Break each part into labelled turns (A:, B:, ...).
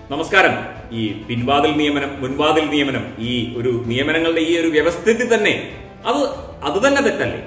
A: നമസ്കാരം ഈ പിൻവാതിൽ നിയമനം മുൻവാതിൽ നിയമനം ഈ ഒരു നിയമനങ്ങളുടെ ഈ ഒരു വ്യവസ്ഥിതി തന്നെ അത് അത് തന്നെ തെറ്റല്ലേ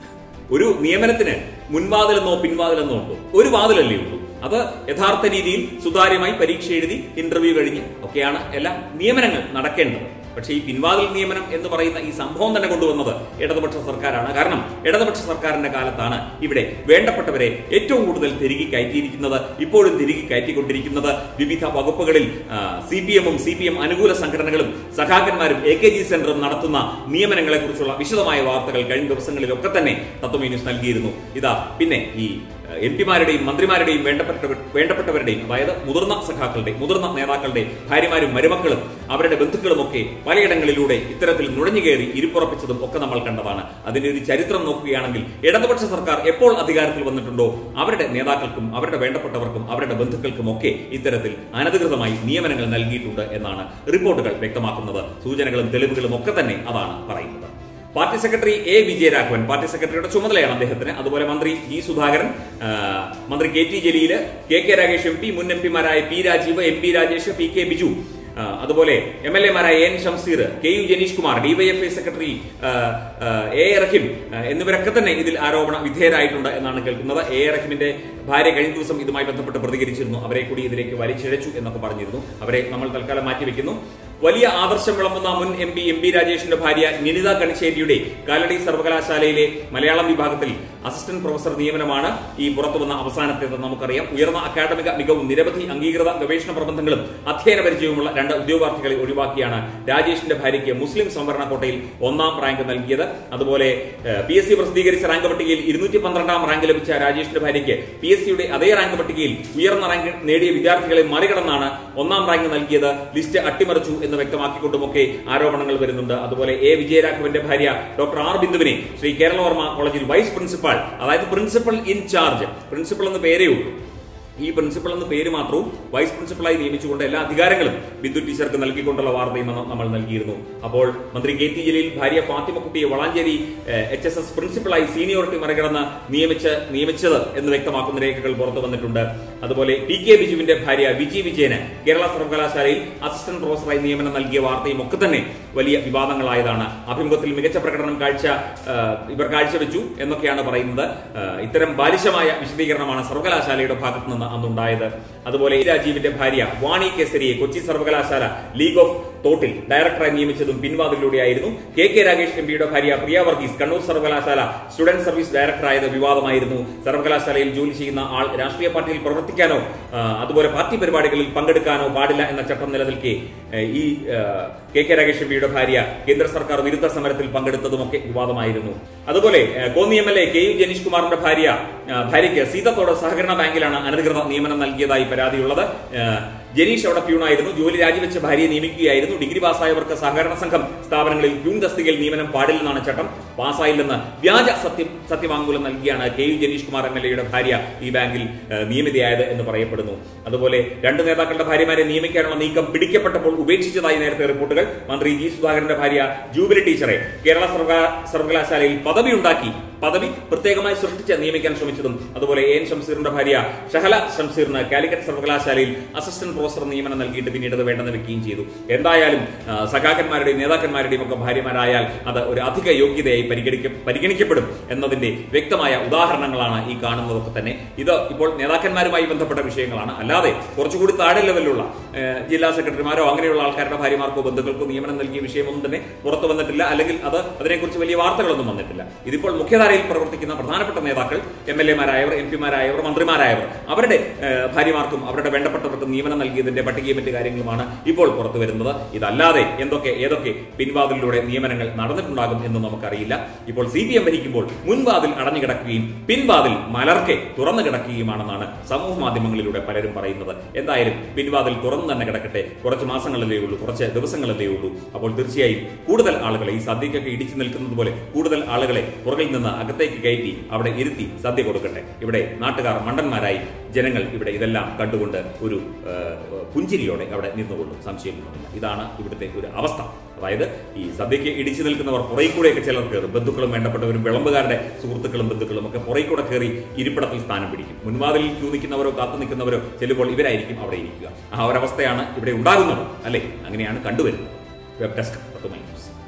A: ഒരു നിയമനത്തിന് മുൻവാതിലെന്നോ പിൻവാതിലെന്നോ ഉണ്ടോ ഒരു വാതിലല്ലേ ഉള്ളൂ അത് യഥാർത്ഥ രീതിയിൽ സുതാര്യമായി പരീക്ഷ എഴുതി ഇന്റർവ്യൂ കഴിഞ്ഞ് ഒക്കെയാണ് എല്ലാ നിയമനങ്ങൾ നടക്കേണ്ടത് പക്ഷേ ഈ പിൻവാതിൽ നിയമനം എന്ന് പറയുന്ന ഈ സംഭവം തന്നെ കൊണ്ടുവന്നത് ഇടതുപക്ഷ സർക്കാരാണ് കാരണം ഇടതുപക്ഷ സർക്കാരിന്റെ കാലത്താണ് ഇവിടെ വേണ്ടപ്പെട്ടവരെ ഏറ്റവും കൂടുതൽ തിരികെ കയറ്റിയിരിക്കുന്നത് ഇപ്പോഴും തിരികെ കയറ്റിക്കൊണ്ടിരിക്കുന്നത് വിവിധ വകുപ്പുകളിൽ സി പി എമ്മും സി പി എം അനുകൂല സംഘടനകളും സഖാക്കന്മാരും എ കെ ജി സെന്ററും നടത്തുന്ന നിയമനങ്ങളെ കുറിച്ചുള്ള വിശദമായ വാർത്തകൾ കഴിഞ്ഞ ദിവസങ്ങളിലൊക്കെ തന്നെ തത്വമേ ന്യൂസ് നൽകിയിരുന്നു ഇതാ പിന്നെ ഈ എം പിമാരുടെയും മന്ത്രിമാരുടെയും വേണ്ടപ്പെട്ടവർ വേണ്ടപ്പെട്ടവരുടെയും അതായത് മുതിർന്ന സഖാക്കളുടെയും മുതിർന്ന നേതാക്കളുടെ ഭാര്യമാരും മരുമക്കളും അവരുടെ ബന്ധുക്കളും ഒക്കെ പലയിടങ്ങളിലൂടെ ഇത്തരത്തിൽ നുഴഞ്ഞു കയറി ഇരിപ്പുറപ്പിച്ചതും ഒക്കെ നമ്മൾ കണ്ടതാണ് അതിന്റെ ഒരു ചരിത്രം നോക്കുകയാണെങ്കിൽ ഇടതുപക്ഷ സർക്കാർ എപ്പോൾ അധികാരത്തിൽ വന്നിട്ടുണ്ടോ അവരുടെ നേതാക്കൾക്കും അവരുടെ വേണ്ടപ്പെട്ടവർക്കും അവരുടെ ബന്ധുക്കൾക്കും ഒക്കെ ഇത്തരത്തിൽ അനധികൃതമായി നിയമനങ്ങൾ നൽകിയിട്ടുണ്ട് എന്നാണ് റിപ്പോർട്ടുകൾ വ്യക്തമാക്കുന്നത് സൂചനകളും തെളിവുകളും ഒക്കെ തന്നെ അതാണ് പറയുന്നത് party secretary A Vijayaraghavan party സെക്രട്ടറിയുടെ ചുമതലയാണ് അദ്ദേഹത്തിന് അതുപോലെ മന്ത്രി ജി സുധാകരൻ ആ, മന്ത്രി K T Jaleel K K Ragesh M P മുൻ എം പിമാരായ P Rajeev M P Rajesh P K Biju ആ, അതുപോലെ എം എൽ എമാരായ N Shamseer K U Janeesh Kumar DYFI secretary ആ, ആ, എ എ റഹിം ആ, എന്നിവരൊക്കെ തന്നെ ഇതിൽ ആരോപണ വിധേയരായിട്ടുണ്ട് എന്നാണ് കേൾക്കുന്നത് എ എ റഹിമിന്റെ ഭാര്യ കഴിഞ്ഞ ദിവസം ഇതുമായി ബന്ധപ്പെട്ട് പ്രതികരിച്ചിരുന്നു അവരെ കൂടി ഇതിലേക്ക് വലിച്ചിഴച്ചു എന്നൊക്കെ പറഞ്ഞിരുന്നു അവരെ നമ്മൾ തൽക്കാലം മാറ്റിവെക്കുന്നു വലിയ ആദർശം വിളമ്പുന്ന മുൻ എം പി എം പി രാജേഷിന്റെ ഭാര്യ നിനിത കണിശ്ശേരിയുടെ കാലടി സർവകലാശാലയിലെ മലയാളം വിഭാഗത്തിൽ അസിസ്റ്റന്റ് പ്രൊഫസർ നിയമനമാണ് ഈ പുറത്തു വന്ന അവസാനത്തേത് നമുക്കറിയാം ഉയർന്ന അക്കാഡമിക മികവും നിരവധി അംഗീകൃത ഗവേഷണ പ്രബന്ധങ്ങളും അധ്യയന പരിചയവുമുള്ള രണ്ട് ഉദ്യോഗാർത്ഥികളെ ഒഴിവാക്കിയാണ് രാജേഷിന്റെ ഭാര്യയ്ക്ക് മുസ്ലിം സംവരണ കോട്ടയിൽ ഒന്നാം റാങ്ക് നൽകിയത് അതുപോലെ പി എസ് സി പ്രസിദ്ധീകരിച്ച റാങ്ക് പട്ടികയിൽ ഇരുന്നൂറ്റി പന്ത്രണ്ടാം റാങ്ക് ലഭിച്ച രാജേഷിന്റെ ഭാര്യയ്ക്ക് പി എസ് സിയുടെ അതേ റാങ്ക് പട്ടികയിൽ ഉയർന്ന റാങ്ക് നേടിയ വിദ്യാർത്ഥികളെ മറികടന്നാണ് ഒന്നാം റാങ്ക് നൽകിയത് ലിസ്റ്റ് അട്ടിമറിച്ചു എന്ന് വ്യക്തമാക്കിക്കൊണ്ടുമൊക്കെ ആരോപണങ്ങൾ വരുന്നുണ്ട് അതുപോലെ എ വിജയരാഘവന്റെ ഭാര്യ ഡോക്ടർ ആർ ബിന്ദുവിനെ ശ്രീ കേരളവർമ്മ കോളേജിൽ വൈസ് പ്രിൻസിപ്പാൾ അതായത് പ്രിൻസിപ്പൽ ഇൻ ചാർജ് പ്രിൻസിപ്പൽ എന്ന് പേരേ ഉള്ളൂ ഈ പ്രിൻസിപ്പൽ എന്ന പേര് മാത്രവും വൈസ് പ്രിൻസിപ്പളായി നിയമിച്ചുകൊണ്ട് എല്ലാ അധികാരങ്ങളും ബിന്ദു ടീച്ചർക്ക് നൽകിക്കൊണ്ടുള്ള വാർത്തയും അന്ന് നമ്മൾ നൽകിയിരുന്നു അപ്പോൾ മന്ത്രി കെ ടി ജലീൽ ഭാര്യ ഫാത്തിമക്കുട്ടിയെ വളാഞ്ചേരി എച്ച് എസ് എസ് പ്രിൻസിപ്പളായി സീനിയോറിറ്റി മറികടന്ന് നിയമിച്ച് നിയമിച്ചത് എന്ന് വ്യക്തമാക്കുന്ന രേഖകൾ പുറത്തു വന്നിട്ടുണ്ട് അതുപോലെ പി കെ ബിജുവിന്റെ ഭാര്യ വിജി വിജയന് കേരള സർവകലാശാലയിൽ അസിസ്റ്റന്റ് പ്രൊഫസറായി നിയമനം നൽകിയ വാർത്തയും ഒക്കെ തന്നെ വലിയ വിവാദങ്ങളായതാണ് അഭിമുഖത്തിൽ മികച്ച പ്രകടനം കാഴ്ച ആ, ഇവർ കാഴ്ചവെച്ചു എന്നൊക്കെയാണ് പറയുന്നത് ആ, ഇത്തരം ബാലിശമായ വിശദീകരണമാണ് സർവകലാശാലയുടെ ഭാഗത്തു നിന്ന് അന്നുണ്ടായത് അതുപോലെ ഈ രാജീവിന്റെ ഭാര്യ വാണി കേസരിയെ കൊച്ചി സർവകലാശാല ലീഗ് ഓഫ് തോട്ടിൽ ഡയറക്ടറായി നിയമിച്ചതും പിൻവാതിലൂടെയായിരുന്നു കെ കെ രാഗേഷ് എം പിയുടെ ഭാര്യ പ്രിയ വർഗീസ് കണ്ണൂർ സർവകലാശാല സ്റ്റുഡന്റ് സർവീസ് ഡയറക്ടറായത് വിവാദമായിരുന്നു സർവകലാശാലയിൽ ജോലി ചെയ്യുന്ന ആൾ രാഷ്ട്രീയ പാർട്ടിയിൽ പ്രവർത്തിക്കാനോ ആ, അതുപോലെ പാർട്ടി പരിപാടികളിൽ പങ്കെടുക്കാനോ പാടില്ല എന്ന ചട്ടം നിലനിൽക്കെ ഏ, ഈ ആ, കെ കെ രാഗേഷ് എം പിയുടെ ഭാര്യ കേന്ദ്ര സർക്കാർ വിരുദ്ധ സമരത്തിൽ പങ്കെടുത്തതുമൊക്കെ വിവാദമായിരുന്നു അതുപോലെ ഏ, Konni M L A K U Janeesh കുമാറിന്റെ ഭാര്യ ആ, ഭാര്യയ്ക്ക് സീതത്തോട് സഹകരണ ബാങ്കിലാണ് അനധികൃത നിയമനം നൽകിയതായി പരാതിയുള്ളത് ഏ, ജനീഷ് അവിടെ പ്യൂണായിരുന്നു ജോലി രാജിവെച്ച ഭാര്യയെ നിയമിക്കുകയായിരുന്നു ഡിഗ്രി പാസ്സായവർക്ക് സഹകരണ സംഘം സ്ഥാപനങ്ങളിൽ പ്യൂൺ തസ്തികയിൽ നിയമനം പാടില്ലെന്നാണ് ചട്ടം പാസ്സായില്ലെന്ന് വ്യാജ സത്യം സത്യവാങ്മൂലം നൽകിയാണ് K U Janeesh Kumar M L എയുടെ ഭാര്യ ഈ ബാങ്കിൽ ഏഹ്, നിയമിതയായത് എന്ന് പറയപ്പെടുന്നു അതുപോലെ രണ്ട് നേതാക്കളുടെ ഭാര്യമാരെ നിയമിക്കാനുള്ള നീക്കം പിടിക്കപ്പെട്ടപ്പോൾ ഉപേക്ഷിച്ചതായി നേരത്തെ റിപ്പോർട്ടുകൾ മന്ത്രി ജി സുധാകരന്റെ ഭാര്യ ജൂബിലി ടീച്ചറെ കേരള സർവക- സർവകലാശാലയിൽ പദവി ഉണ്ടാക്കി പദവി പ്രത്യേകമായി സൃഷ്ടിച്ച് നിയമിക്കാൻ ശ്രമിച്ചതും അതുപോലെ എ എൻ ഷംസീറിന്റെ ഭാര്യ ഷഹല ഷംസീറിന് കാലിക്കറ്റ് സർവകലാശാലയിൽ അസിസ്റ്റന്റ് പ്രൊഫസർ നിയമനം നൽകിയിട്ട് പിന്നീട് അത് വേണ്ടെന്ന് വെക്കുകയും ചെയ്തു എന്തായാലും ആ, സഖാക്കന്മാരുടെയും നേതാക്കന്മാരുടെയും ഒക്കെ ഭാര്യമാരായാൽ അത് ഒരു അധിക യോഗ്യതയായി പരിഗണിക്ക പരിഗണിക്കപ്പെടും എന്നതിന്റെ വ്യക്തമായ ഉദാഹരണങ്ങളാണ് ഈ കാണുന്നതൊക്കെ തന്നെ ഇത് ഇപ്പോൾ നേതാക്കന്മാരുമായി ബന്ധപ്പെട്ട വിഷയങ്ങളാണ് അല്ലാതെ കുറച്ചുകൂടി താഴെ ലെവലിലുള്ള ഏ, ജില്ലാ സെക്രട്ടറിമാരോ അങ്ങനെയുള്ള ആൾക്കാരുടെ ഭാര്യമാർക്കോ ബന്ധുക്കൾക്കോ നിയമനം നൽകിയ വിഷയമൊന്നും തന്നെ പുറത്തു വന്നിട്ടില്ല അല്ലെങ്കിൽ അത് അതിനെക്കുറിച്ച് വലിയ വാർത്തകളൊന്നും വന്നിട്ടില്ല ഇതിപ്പോൾ മുഖ്യധാരയിൽ പ്രവർത്തിക്കുന്ന പ്രധാനപ്പെട്ട നേതാക്കൾ എം എൽ എമാരായവർ എം പിമാരായവർ മന്ത്രിമാരായവർ അവരുടെ ഏ, ഭാര്യമാർക്കും അവരുടെ വേണ്ടപ്പെട്ടവർക്കും നിയമനം നൽകിയതിന്റെ പട്ടികയും മറ്റു കാര്യങ്ങളുമാണ് ഇപ്പോൾ പുറത്തു വരുന്നത് ഇതല്ലാതെ എന്തൊക്കെ ഏതൊക്കെ പിൻവാതിലൂടെ നിയമനങ്ങൾ നടന്നിട്ടുണ്ടാകും എന്ന് നമുക്കറിയില്ല ഇപ്പോൾ സി പി എം ഭരിക്കുമ്പോൾ മുൻവാതിൽ അടഞ്ഞു കിടക്കുകയും പിൻവാതിൽ മലർക്കെ തുറന്നു കിടക്കുകയുമാണെന്നാണ് സമൂഹ മാധ്യമങ്ങളിലൂടെ പലരും പറയുന്നത് എന്തായാലും പിൻവാതിൽ തുറന്നു തന്നെ കിടക്കട്ടെ കുറച്ച് മാസങ്ങളല്ലേ ഉള്ളൂ കുറച്ച് ദിവസങ്ങളല്ലേ ഉള്ളൂ അപ്പോൾ തീർച്ചയായും കൂടുതൽ ആളുകളെ ഈ സദ്യക്കൊക്കെ ഇടിച്ചു നിൽക്കുന്നത് പോലെ കൂടുതൽ ആളുകളെ പുറകിൽ നിന്ന് അകത്തേക്ക് കയറ്റി അവിടെ ഇരുത്തി സദ്യ കൊടുക്കട്ടെ ഇവിടെ നാട്ടുകാർ മണ്ടന്മാരായി ജനങ്ങൾ ഇവിടെ ഇതെല്ലാം കണ്ടുകൊണ്ട് ഒരു ആ, പുഞ്ചിരിയോടെ അവിടെ നിന്നുകൊള്ളും സംശയമൊന്നുമില്ല ഇതാണ് ഇവിടുത്തെ ഒരു അവസ്ഥ അതായത് ഈ സദ്യക്ക് ഇടിച്ചു നിൽക്കുന്നവർ പുറകെ കൂടെയൊക്കെ ചിലർ കയറും ബന്ധുക്കളും വേണ്ടപ്പെട്ടവരും വിളമ്പുകാരുടെ സുഹൃത്തുക്കളും ബന്ധുക്കളും ഒക്കെ പുറകെ കൂടെ കയറി ഇരിപ്പിടത്തിൽ സ്ഥാനം പിടിക്കും മുൻവാതിലിൽ ക്യൂ നിൽക്കുന്നവരോ കാത്തു നിൽക്കുന്നവരോ ചെല്ലുമ്പോൾ ഇവരായിരിക്കും അവിടെ ഇരിക്കുക ആ ഒരവസ്ഥയാണ് ഇവിടെ ഉണ്ടാകുന്നത് അല്ലേ അങ്ങനെയാണ് കണ്ടുവരുന്നത് വെബ് ഡെസ്ക് പത്തുമൈ ന്യൂസ്